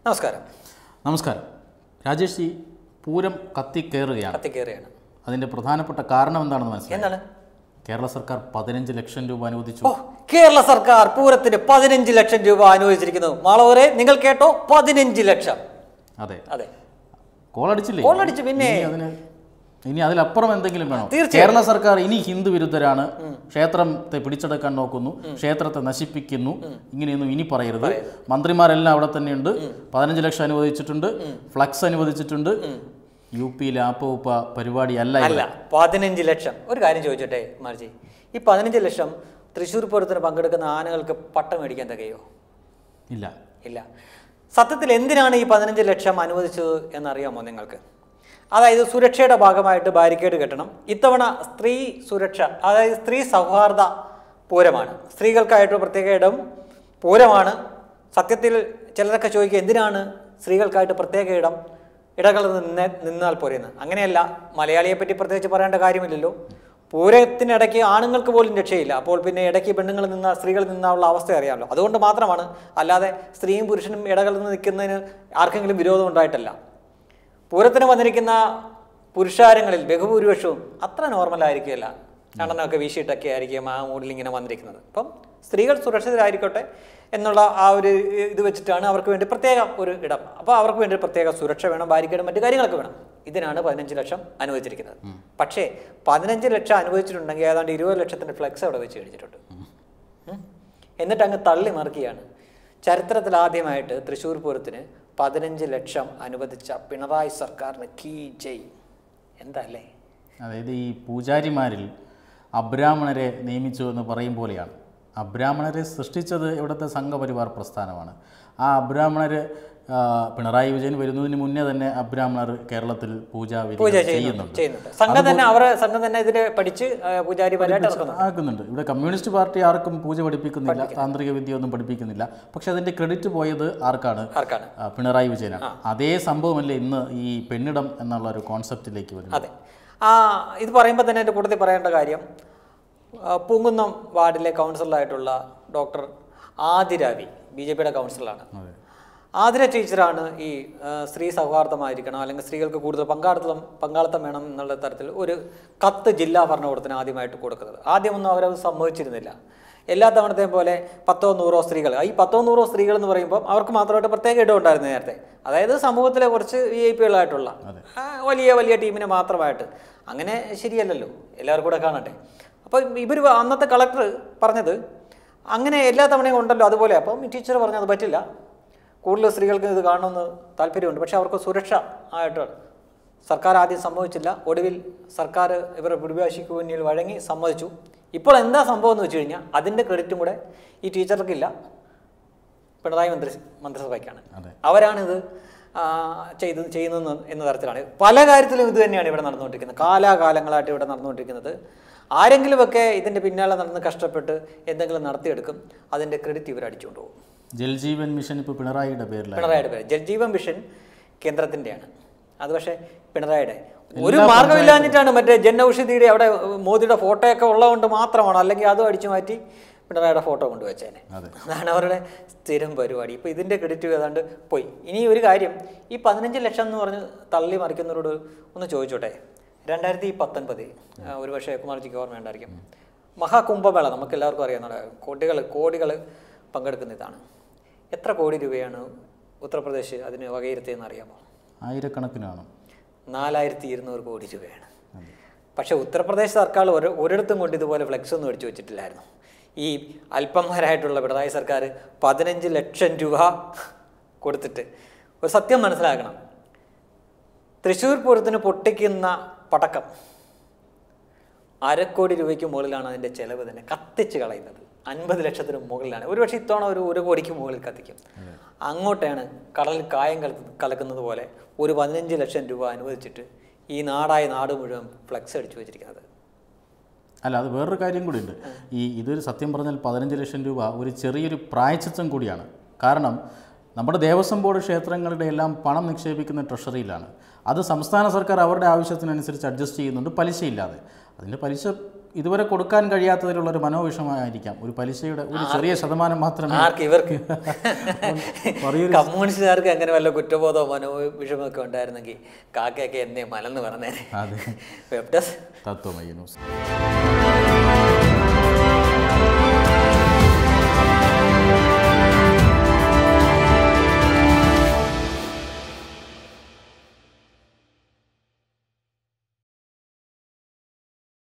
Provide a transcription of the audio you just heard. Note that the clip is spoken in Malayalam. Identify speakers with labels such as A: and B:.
A: നമസ്കാരം
B: നമസ്കാരം രാജേഷ് ജി പൂരം കത്തിക്കയറുകയാണ്
A: കത്തിക്കേറിയാണ്
B: അതിൻ്റെ പ്രധാനപ്പെട്ട കാരണം എന്താണെന്ന് മനസ്സിലായി
A: എന്താണ്
B: കേരള സർക്കാർ പതിനഞ്ച് ലക്ഷം രൂപ അനുവദിച്ചു
A: ഓ കേരള സർക്കാർ പൂരത്തിന് പതിനഞ്ച് ലക്ഷം രൂപ അനുവദിച്ചിരിക്കുന്നു മാളവരെ നിങ്ങൾ കേട്ടോ പതിനഞ്ച് ലക്ഷം
B: അതെ
A: അതെ
B: കോളടിച്ചില്ലേ
A: കോളടിച്ചു, പിന്നെ.
B: ഇനി അതിന് ഇനി അതിലപ്പുറം എന്തെങ്കിലും വേണം
A: തീർച്ചയായും.
B: കേരള സർക്കാർ ഇനി ഹിന്ദു വിരുദ്ധരാണ് ക്ഷേത്രത്തെ പിടിച്ചെടുക്കാൻ നോക്കുന്നു ക്ഷേത്രത്തെ നശിപ്പിക്കുന്നു ഇങ്ങനെയൊന്നും ഇനി പറയരുത് മന്ത്രിമാരെല്ലാം അവിടെ തന്നെയുണ്ട് പതിനഞ്ച് ലക്ഷം അനുവദിച്ചിട്ടുണ്ട് ഫ്ലക്സ് അനുവദിച്ചിട്ടുണ്ട് യു പിയിലെ ആപ്പ പരിപാടി അല്ല ഇത്.
A: അല്ല പതിനഞ്ച് ലക്ഷം ഒരു കാര്യം ചോദിച്ചോട്ടെ മാർജി ഈ പതിനഞ്ച് ലക്ഷം തൃശ്ശൂർ പൂരത്തിന് പങ്കെടുക്കുന്ന ആനകൾക്ക് പട്ടം മേടിക്കാൻ തികയോ
B: ഇല്ല
A: ഇല്ല സത്യത്തിൽ എന്തിനാണ് ഈ പതിനഞ്ച് ലക്ഷം അനുവദിച്ചത് എന്നറിയാമോ നിങ്ങൾക്ക് അതായത് സുരക്ഷയുടെ ഭാഗമായിട്ട് ബാരിക്കേഡ് കെട്ടണം ഇത്തവണ സ്ത്രീ സുരക്ഷ അതായത് സ്ത്രീ സൗഹാർദ്ദ പൂരമാണ് സ്ത്രീകൾക്കായിട്ട് പ്രത്യേക ഇടം പൂരമാണ് സത്യത്തിൽ ചിലരൊക്കെ ചോദിക്കുക എന്തിനാണ് സ്ത്രീകൾക്കായിട്ട് പ്രത്യേക ഇടം ഇടകൾ നിന്ന് നിന്നാൽ പോരെന്ന് അങ്ങനെയല്ല മലയാളിയെ പറ്റി പ്രത്യേകിച്ച് പറയേണ്ട കാര്യമില്ലല്ലോ പൂരത്തിനിടയ്ക്ക് ആണുങ്ങൾക്ക് പോലും രക്ഷയില്ല അപ്പോൾ പിന്നെ ഇടയ്ക്ക് പെണ്ണുങ്ങൾ നിന്ന സ്ത്രീകൾ നിന്നുള്ള അവസ്ഥ അറിയാമല്ലോ അതുകൊണ്ട് മാത്രമാണ് അല്ലാതെ സ്ത്രീയും പുരുഷനും ഇടകളിൽ നിന്ന് നിൽക്കുന്നതിന് ആർക്കെങ്കിലും വിരോധം ഉണ്ടായിട്ടല്ല പൂരത്തിന് വന്നിരിക്കുന്ന പുരുഷാരങ്ങളിൽ ബഹുഭൂരിപക്ഷവും അത്ര നോർമൽ ആയിരിക്കില്ല കണ്ണനൊക്കെ വീശിയിട്ടൊക്കെ ആയിരിക്കും ആ മൂഡിൽ ഇങ്ങനെ വന്നിരിക്കുന്നത് അപ്പം സ്ത്രീകൾ സുരക്ഷിതരായിരിക്കട്ടെ എന്നുള്ള ആ ഒരു ഇത് വെച്ചിട്ടാണ് അവർക്ക് വേണ്ടി പ്രത്യേക ഒരു ഇടം അപ്പോൾ അവർക്ക് വേണ്ടി പ്രത്യേക സുരക്ഷ വേണം ബാരിക്കേഡും മറ്റു കാര്യങ്ങളൊക്കെ വേണം ഇതിനാണ് പതിനഞ്ച് ലക്ഷം അനുവദിച്ചിരിക്കുന്നത് പക്ഷേ പതിനഞ്ച് ലക്ഷം അനുവദിച്ചിട്ടുണ്ടെങ്കിൽ ഏതാണ്ട് ഇരുപത് ലക്ഷത്തിൻ്റെ ഫ്ലെക്സ് അവിടെ വെച്ച് കഴിച്ചിട്ടുണ്ട് ഉം. എന്നിട്ട് അങ്ങ് തള്ളി മറിക്കുകയാണ് ചരിത്രത്തിൽ ആദ്യമായിട്ട് തൃശ്ശൂർ പൂരത്തിന് പതിനഞ്ച് ലക്ഷം അനുവദിച്ച പിണറായി സർക്കാരിന് കീ ജയ് എന്താ അല്ലേ
B: അതായത് ഈ പൂജാരിമാരിൽ അബ്രാഹ്മണരെ നിയമിച്ചു എന്ന് പറയും പോലെയാണ് അബ്രാഹ്മണരെ സൃഷ്ടിച്ചത് ഇവിടുത്തെ സംഘപരിവാർ പ്രസ്ഥാനമാണ് ആ അബ്രാഹ്മണർ പിണറായി വിജയൻ വരുന്നതിന് മുന്നേ തന്നെ അബ്രാഹ്മണർ കേരളത്തിൽ പൂജാവിധി
A: പൂജ ചെയ്യുന്നുണ്ട്
B: ചെയ്യുന്നുണ്ട്
A: ചെയ്യുന്നുണ്ട് സംഘം തന്നെ അവരെ സംഘം തന്നെ ഇതിന് പഠിച്ച് ആ, പൂജാരിമാരായിട്ട് ഇറക്കുന്നു
B: ആക്കുന്നുണ്ട് ഇവിടെ കമ്മ്യൂണിസ്റ്റ് പാർട്ടി ആർക്കും പൂജ പഠിപ്പിക്കുന്നില്ല താന്ത്രിക വിദ്യ ഒന്നും പഠിപ്പിക്കുന്നില്ല പക്ഷെ അതിന്റെ ക്രെഡിറ്റ് പോയത് ആർക്കാണ്
A: ആർക്കാണ്
B: ആ, പിണറായി വിജയനാണ് അതേ സംഭവമല്ലേ ഇന്ന് ഈ പെണ്ണിടം എന്നുള്ള ഒരു കോൺസെപ്റ്റിലേക്ക് വരുന്നത്
A: അതെ ആ ഇത് പറയുമ്പോൾ തന്നെ എൻ്റെ കൂട്ടത്തിൽ പറയേണ്ട കാര്യം ആ, പൂങ്കുന്നം വാർഡിലെ കൗൺസിലറായിട്ടുള്ള ഡോക്ടർ ആദിരാവി ബി ജെ പിയുടെ കൗൺസിലറാണ്
B: അതെ
A: ആതിര ടീച്ചറാണ് ഈ ആ, സ്ത്രീ സൗഹാർദ്ദമായിരിക്കണം അല്ലെങ്കിൽ സ്ത്രീകൾക്ക് കൂടുതൽ പങ്കാളിത്തം പങ്കാളിത്തം വേണം എന്നുള്ള തരത്തിൽ ഒരു കത്ത് ജില്ലാ ഭരണകൂടത്തിന് ആദ്യമായിട്ട് കൊടുക്കുന്നത് ആദ്യമൊന്നും അവരത് സമ്മതിച്ചിരുന്നില്ല എല്ലാ തവണത്തെയും പോലെ പത്തോ നൂറോ സ്ത്രീകൾ ഈ പത്തോ നൂറോ സ്ത്രീകൾ എന്ന് പറയുമ്പോൾ അവർക്ക് മാത്രമായിട്ട് പ്രത്യേക ഇടം ഉണ്ടായിരുന്നു നേരത്തെ അതായത് സമൂഹത്തിലെ കുറച്ച് വി ഐ പികളായിട്ടുള്ള ആ, വലിയ വലിയ ടീമിന് മാത്രമായിട്ട് അങ്ങനെ ശരിയല്ലല്ലോ എല്ലാവർക്കും കൂടെ കാണട്ടെ അപ്പോൾ ഇവർ അന്നത്തെ കളക്ടർ പറഞ്ഞത് അങ്ങനെ എല്ലാ തവണയും ഉണ്ടല്ലോ അതുപോലെ അപ്പം ഈ ടീച്ചർ പറഞ്ഞത് പറ്റില്ല കൂടുതൽ സ്ത്രീകൾക്ക് ഇത് കാണണമെന്ന് താല്പര്യമുണ്ട് പക്ഷേ അവർക്ക് സുരക്ഷ ആയിട്ട് സർക്കാർ ആദ്യം സമ്മതിച്ചില്ല ഒടുവിൽ സർക്കാർ ഇവരുടെ പിടിവാശിക്ക് മുന്നിൽ വഴങ്ങി സമ്മതിച്ചു ഇപ്പോൾ എന്താ സംഭവം എന്ന് വെച്ച് കഴിഞ്ഞാൽ അതിൻ്റെ ക്രെഡിറ്റും കൂടെ ഈ ടീച്ചർക്കില്ല പിണറായി മന്ത്രി മന്ത്രിസഭയ്ക്കാണ്
B: അതെ.
A: അവരാണിത് ആ, ചെയ്ത് ചെയ്യുന്നത് എന്ന തരത്തിലാണ് പല കാര്യത്തിലും ഇത് തന്നെയാണ് ഇവിടെ നടന്നുകൊണ്ടിരിക്കുന്നത് കാലാകാലങ്ങളായിട്ട് ഇവിടെ നടന്നുകൊണ്ടിരിക്കുന്നത് ആരെങ്കിലുമൊക്കെ ഇതിൻ്റെ പിന്നാലെ നടന്ന് കഷ്ടപ്പെട്ട് എന്തെങ്കിലും നടത്തിയെടുക്കും അതിൻ്റെ ക്രെഡിറ്റ് ഇവർ അടിച്ചുകൊണ്ട് പോകും
B: ജൽജീവൻ മിഷൻ ഇപ്പോൾ പിണറായിയുടെ പേരിലാണ്
A: പിണറായിയുടെ പേര് ജൽജീവൻ മിഷൻ കേന്ദ്രത്തിൻ്റെയാണ് അത് പക്ഷേ പിണറായിയുടെ ഒരു മാർഗമില്ലാഞ്ഞിട്ടാണ് മറ്റേ ജൻ ഔഷധിയുടെ അവിടെ മോദിയുടെ ഫോട്ടോയൊക്കെ ഉള്ളതുകൊണ്ട് മാത്രമാണ് അല്ലെങ്കിൽ അതും അടിച്ചു മാറ്റി പിണറായിയുടെ ഫോട്ടോ കൊണ്ടുവച്ചേനെ
B: അതെ.
A: അതാണ് അവരുടെ സ്ഥിരം പരിപാടി ഇപ്പോൾ ഇതിൻ്റെ ക്രെഡിറ്റ് ഏതാണ്ട് പോയി ഇനി ഒരു കാര്യം ഈ പതിനഞ്ച് ലക്ഷം എന്ന് പറഞ്ഞ് തള്ളി മറിക്കുന്നവരോട് ഒന്ന് ചോദിച്ചോട്ടെ രണ്ടായിരത്തി പത്തൊൻപത് ഒരു പക്ഷേ കുമാർജിക്ക് ഓർമ്മയുണ്ടായിരിക്കും മഹാകുംഭമേള നമുക്ക് എല്ലാവർക്കും അറിയാവുന്ന കോടികൾ കോടികൾ പങ്കെടുക്കുന്ന ഇതാണ് എത്ര കോടി രൂപയാണ് ഉത്തർപ്രദേശ് അതിന് വകയിരുത്തിയെന്ന് അറിയാമോ
B: ആയിരക്കണക്കിനാണ്
A: നാലായിരത്തി ഇരുന്നൂറ് കോടി രൂപയാണ് പക്ഷേ ഉത്തർപ്രദേശ് സർക്കാർ ഒരു ഒരിടത്തും കൊണ്ട് ഇതുപോലെ ഫ്ലെക്സ് ഒന്നും അടിച്ചു വെച്ചിട്ടില്ലായിരുന്നു ഈ അല്പന്മാരായിട്ടുള്ള പിണറായി സർക്കാർ പതിനഞ്ച് ലക്ഷം രൂപ കൊടുത്തിട്ട് ഒരു സത്യം മനസ്സിലാക്കണം തൃശ്ശൂർ പൂരത്തിന് പൊട്ടിക്കുന്ന പടക്കം അരക്കോടി രൂപയ്ക്ക് മുകളിലാണ് അതിൻ്റെ ചെലവ് തന്നെ കത്തിച്ച് കളയുന്നത് അൻപത് ലക്ഷത്തിന് മുകളിലാണ് ഒരുപക്ഷെ ഇത്തവണ ഒരു ഒരു കോടിക്ക് മുകളിൽ കത്തിക്കും അങ്ങോട്ടാണ് കടലിൽ കായം കല കലക്കുന്നത് പോലെ ഒരു പതിനഞ്ച് ലക്ഷം രൂപ അനുവദിച്ചിട്ട് ഈ നാടായ നാട് മുഴുവൻ ഫ്ലക്സ് അടിച്ചു വെച്ചിരിക്കുന്നത്
B: അല്ല അത് വേറൊരു കാര്യം കൂടിയുണ്ട് ഈ ഇതൊരു സത്യം പറഞ്ഞാൽ പതിനഞ്ച് ലക്ഷം രൂപ ഒരു ചെറിയൊരു പ്രായച്ചിത്തം കൂടിയാണ് കാരണം നമ്മുടെ ദേവസ്വം ബോർഡ് ക്ഷേത്രങ്ങളുടെ എല്ലാം പണം നിക്ഷേപിക്കുന്ന ട്രഷറിയിലാണ് അത് സംസ്ഥാന സർക്കാർ അവരുടെ ആവശ്യത്തിനനുസരിച്ച് അഡ്ജസ്റ്റ് ചെയ്യുന്നുണ്ട് പലിശയില്ലാതെ അതിൻ്റെ പലിശ ഇതുവരെ കൊടുക്കാൻ കഴിയാത്തതിലുള്ള ഒരു മനോവിഷമമായിരിക്കാം ഒരു പലിശയുടെ ഒരു ചെറിയ ശതമാനം മാത്രമേ
A: ആർക്ക് ഇവർക്ക്
B: പറയൊരു
A: കമ്മ്യൂണിസ്റ്റുകാർക്ക് അങ്ങനെ വല്ല കുറ്റബോധമോ മനോവിഷമൊക്കെ ഉണ്ടായിരുന്നെങ്കിൽ കാക്കയൊക്കെ എന്നെ മലന്ന് പറഞ്ഞേനെ
B: അതെ
A: വെബ് ഡെസ്ക്
B: തത്വമയ ന്യൂസ്